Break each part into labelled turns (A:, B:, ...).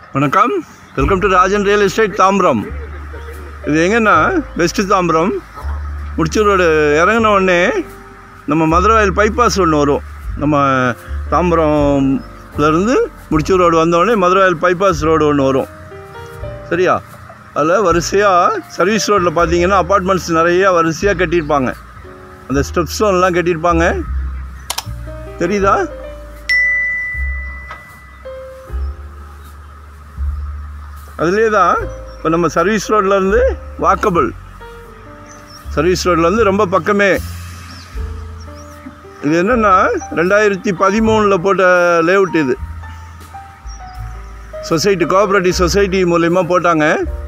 A: வணக்கம் welcome to Rajan real estate Tambaram இது எங்கன்னா வெஸ்ட் தாம்பரம் முடிச்சூர் ரோடு இறங்கின உடனே நம்ம மதுரவாயில் பைபாஸ் ஒன்று வரும் நம்ம தாம்பரம்லேருந்து முடிச்சூர் ரோடு வந்த உடனே மதுரவாயில் பைபாஸ் ரோடு ஒன்று வரும் சரியா அதில் வரிசையாக சர்வீஸ் ரோட்டில் பார்த்தீங்கன்னா அப்பார்ட்மெண்ட்ஸ் நிறையா வரிசையாக கட்டியிருப்பாங்க அந்த ஸ்டெப் ஸ்டோன்லாம் கட்டியிருப்பாங்க தெரியுதா அதுலேயே தான் இப்போ நம்ம சர்வீஸ் ரோட்லேருந்து வாக்கபிள் சர்வீஸ் ரோட்லேருந்து ரொம்ப பக்கமே இது என்னென்னா ரெண்டாயிரத்தி பதிமூணில் போட்ட லேஅவுட் இது சொசைட்டி கோஆப்ரேட்டிவ் சொசைட்டி மூலயமா போட்டாங்க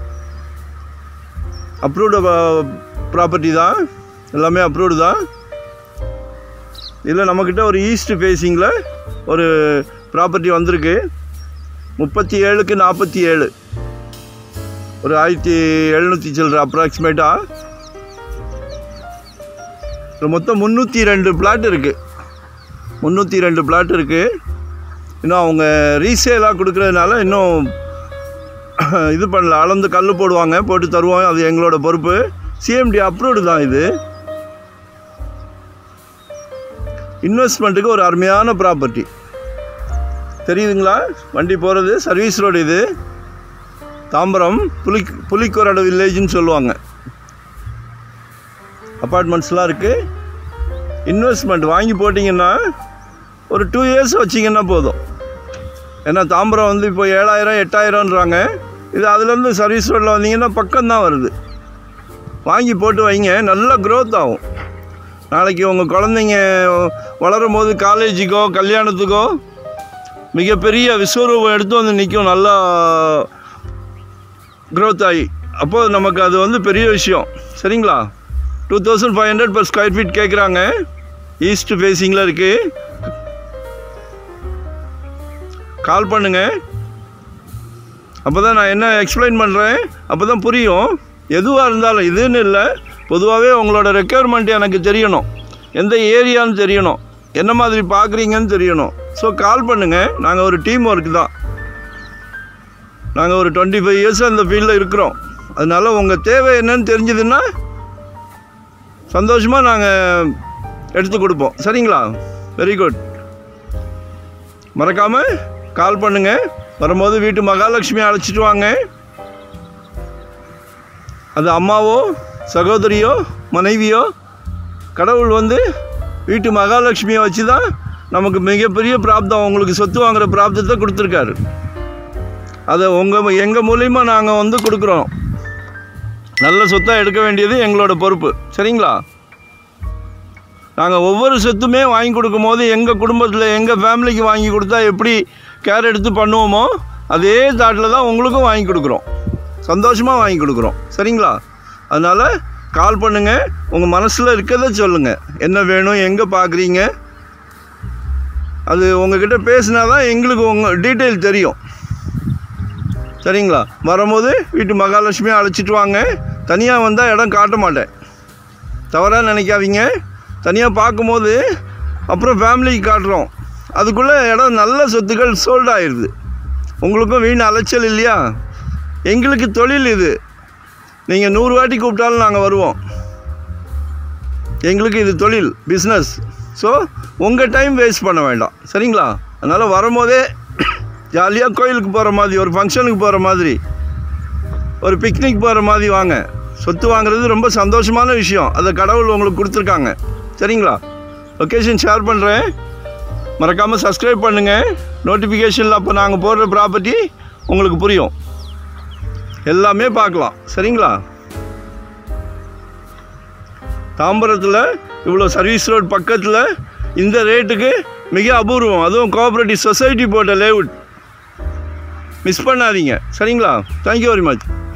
A: அப்ரூவ்டு ப்ராப்பர்ட்டி தான் எல்லாமே அப்ரூவ்டு தான் இதில் நம்மக்கிட்ட ஒரு ஈஸ்ட் ஃபேஸிங்கில் ஒரு ப்ராப்பர்ட்டி வந்திருக்கு முப்பத்தி ஏழுக்கு நாற்பத்தி ஏழு ஒரு ஆயிரத்தி எழுநூற்றி சில்லற அப்ராக்சிமேட்டாக இதில் மொத்தம் முந்நூற்றி ரெண்டு பிளாட் இருக்குது முந்நூற்றி ரெண்டு பிளாட் இருக்குது இன்னும் அவங்க ரீசேலாக கொடுக்குறதுனால இன்னும் இது பண்ணல அளந்து கல் போடுவாங்க போட்டு தருவோம் அது எங்களோட பொறுப்பு சிஎம்டி அப்ரூவ்டு தான் இது இன்வெஸ்ட்மெண்ட்டுக்கு ஒரு அருமையான ப்ராப்பர்ட்டி தெரியுதுங்களா வண்டி போகிறது சர்வீஸ் ரோடு இது தாம்பரம் புலி புலிக்கோரடு வில்லேஜ்னு சொல்லுவாங்க அப்பார்ட்மெண்ட்ஸ்லாம் இருக்குது இன்வெஸ்ட்மெண்ட் வாங்கி போட்டிங்கன்னா ஒரு டூ இயர்ஸ் வச்சிங்கன்னா போதும் ஏன்னா தாம்பரம் வந்து இப்போ ஏழாயிரம் எட்டாயிரம்ன்றாங்க இது அதுலேருந்து சர்வீஸ் ரோட்டில் வந்தீங்கன்னா பக்கம்தான் வருது வாங்கி போட்டு வைங்க நல்ல க்ரோத் ஆகும் நாளைக்கு உங்கள் குழந்தைங்க வளரும் போது காலேஜுக்கோ கல்யாணத்துக்கோ மிகப்பெரிய விஸ்வரூபம் எடுத்து வந்து நிற்கும் நல்லா க்ரோத் ஆகி அப்போது நமக்கு அது வந்து பெரிய விஷயம் சரிங்களா two thousand five hundred per square feet கேட்குறாங்க ஈஸ்ட் ஃபேஸிங்கில் இருக்குது கால் பண்ணுங்கள் அப்போ தான் நான் என்ன எக்ஸ்பிளைன் பண்ணுறேன் அப்போ தான் புரியும் எதுவாக இருந்தாலும் இதுன்னு இல்லை பொதுவாகவே உங்களோட ரெக்குயர்மெண்ட் எனக்கு தெரியணும் எந்த ஏரியான்னு தெரியணும் என்ன மாதிரி பார்க்குறீங்கன்னு தெரியணும் ஸோ கால் பண்ணுங்கள் நாங்கள் ஒரு டீம் ஒர்க் தான் நாங்கள் ஒரு டுவெண்ட்டி ஃபைவ் இயர்ஸ் அந்த ஃபீல்டில் இருக்கிறோம் அதனால் உங்கள் தேவை என்னன்னு தெரிஞ்சதுன்னா சந்தோஷமாக நாங்கள் எடுத்து கொடுப்போம் சரிங்களா வெரி குட் மறக்காமல் கால் பண்ணுங்கள் வரும்போது வீட்டு மகாலட்சுமி அழைச்சிட்டு வாங்க அது அம்மாவோ சகோதரியோ மனைவியோ கடவுள் வந்து வீட்டு மகாலட்சுமியை வச்சு தான் நமக்கு மிகப்பெரிய பிராப்தம் உங்களுக்கு சொத்து வாங்குகிற பிராப்தத்தை கொடுத்துருக்காரு அதை உங்கள் எங்கள் மூலிமா நாங்கள் வந்து கொடுக்குறோம் நல்ல சொத்தாக எடுக்க வேண்டியது எங்களோட பொறுப்பு சரிங்களா நாங்கள் ஒவ்வொரு சொத்துமே வாங்கி கொடுக்கும்போது எங்கள் குடும்பத்தில் எங்கள் ஃபேமிலிக்கு வாங்கி கொடுத்தா எப்படி கேர் எடுத்து பண்ணுவோமோ அதே தாட்டில் தான் உங்களுக்கும் வாங்கி கொடுக்குறோம் சந்தோஷமாக வாங்கி கொடுக்குறோம் சரிங்களா அதனால் கால் பண்ணுங்கள் உங்கள் மனசில் இருக்கிறத சொல்லுங்கள் என்ன வேணும் எங்கே பார்க்குறீங்க அது உங்ககிட்ட பேசினா தான் எங்களுக்கு உங்கள் டீட்டெயில் தெரியும் சரிங்களா வரும்போது வீட்டு மகாலட்சுமியை அழைச்சிட்டு வாங்க தனியாக வந்தால் இடம் காட்ட மாட்டேன் தவறாக நினைக்காதீங்க தனியாக பார்க்கும்போது அப்புறம் ஃபேமிலிக்கு காட்டுறோம் அதுக்குள்ளே இடம் நல்ல சொத்துக்கள் சோல்ட் ஆயிடுது உங்களுக்கும் வீண் அலைச்சல் இல்லையா எங்களுக்கு தொழில் இது நீங்கள் நூறு வாட்டி கூப்பிட்டாலும் நாங்கள் வருவோம் எங்களுக்கு இது தொழில் பிஸ்னஸ் ஸோ உங்கள் டைம் வேஸ்ட் பண்ண வேண்டாம் சரிங்களா அதனால் வரும்போதே ஜாலியாக கோயிலுக்கு போகிற மாதிரி ஒரு ஃபங்க்ஷனுக்கு போகிற மாதிரி ஒரு பிக்னிக் போகிற மாதிரி வாங்க சொத்து வாங்குறது ரொம்ப சந்தோஷமான விஷயம் அதை கடவுள் உங்களுக்கு கொடுத்துருக்காங்க சரிங்களா லொக்கேஷன் ஷேர் பண்ணுறேன் மறக்காமல் சப்ஸ்கிரைப் பண்ணுங்கள் நோட்டிஃபிகேஷனில் அப்போ நாங்கள் போடுற ப்ராப்பர்ட்டி உங்களுக்கு புரியும் எல்லாமே பார்க்கலாம் சரிங்களா தாம்பரத்தில் இவ்வளோ சர்வீஸ் ரோட் பக்கத்தில் இந்த ரேட்டுக்கு மிக அபூர்வம் அதுவும் கோஆப்ரேட்டிவ் சொசைட்டி போட்ட லேவுட் மிஸ் பண்ணாதீங்க சரிங்களா தேங்க்யூ வெரி மச்